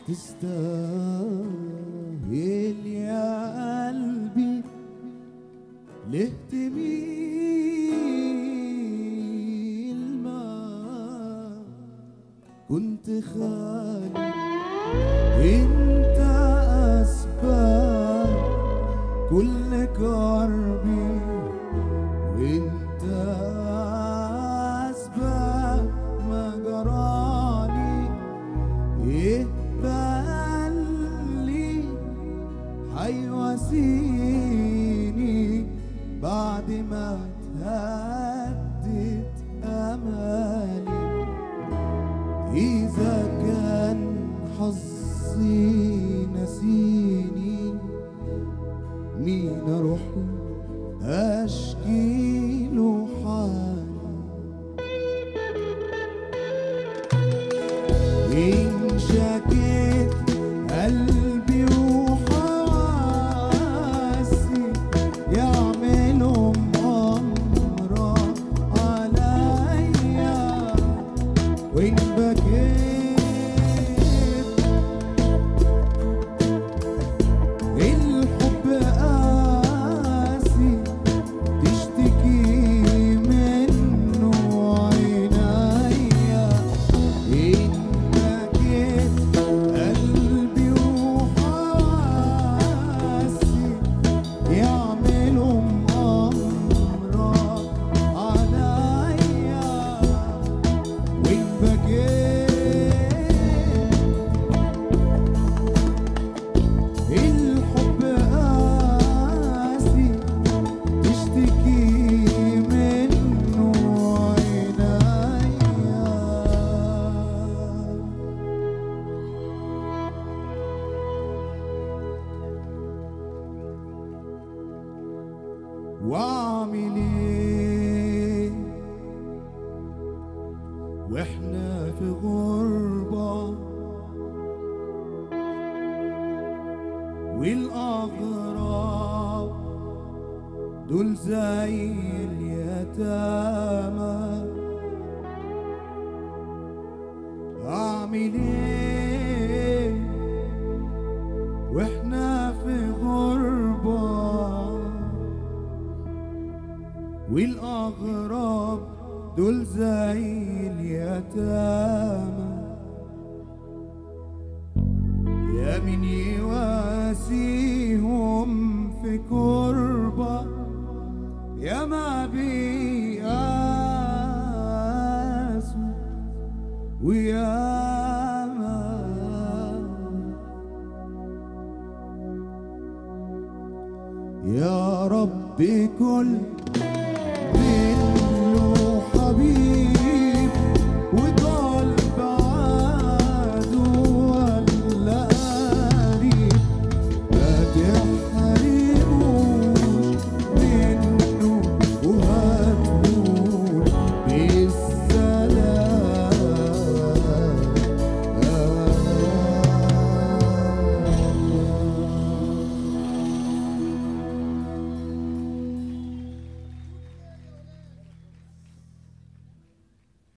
تستاهل يا قلبي ليه تميل ما كنت خالي انت اسباب كل كربي وانت اسباب ما جرالي يقبلي حيواسيني بعد ما تهدد امالي إذا كان حظي نسيني مين أروح له أشكي له حالي إن شكيت قلبي وحواسي يعملوا أمرا عليا وإن بكيت الحب قاسي تشتكي منه عينيا إن بكيت قلبي وحواسي يعملوا أمرا عليا وإن بكيت الحب قاسي تشتكي منه عينيا واعمل ايه واحنا في غربه والأغراب دول زي اليتامى أعمل إيه وإحنا في غربة والأغراب دول زي اليتامى يا من يواسيهم في كربة يا ما بيقاسوا ويا ما يا رب كل